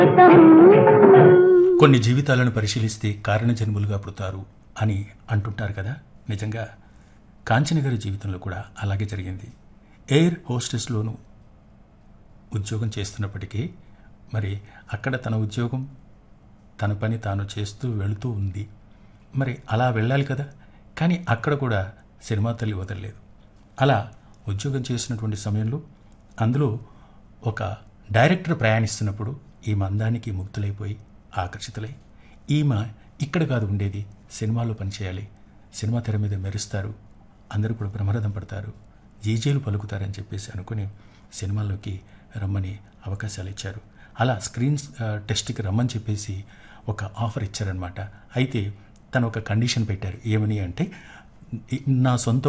కొన్ని జీవితాలను పరిశీలిస్తే కారణ జన్ములుగా పుడతారు అని అంటుంటారు కదా నిజంగా కాంచన గారి జీవితంలో కూడా అలాగే జరిగింది ఎయిర్ హోస్టెస్లోనూ ఉద్యోగం చేస్తున్నప్పటికీ మరి అక్కడ తన ఉద్యోగం తన పని తాను చేస్తూ వెళుతూ ఉంది మరి అలా వెళ్ళాలి కదా కానీ అక్కడ కూడా సినిమా తల్లి వదలలేదు అలా ఉద్యోగం చేసినటువంటి సమయంలో అందులో ఒక డైరెక్టర్ ప్రయాణిస్తున్నప్పుడు ఈమె అందానికి ముగ్ధులైపోయి ఆకర్షితులై ఈమె ఇక్కడ కాదు ఉండేది సినిమాలో పనిచేయాలి సినిమా తెర మీద మెరుస్తారు అందరూ కూడా బ్రహ్మరథం పడతారు జీజేలు పలుకుతారని చెప్పేసి అనుకుని సినిమాల్లోకి రమ్మని అవకాశాలు ఇచ్చారు అలా స్క్రీన్ ఆ, టెస్ట్కి రమ్మని చెప్పేసి ఒక ఆఫర్ ఇచ్చారనమాట అయితే తను ఒక కండిషన్ పెట్టారు ఏమని అంటే "ఈ- నా సొంత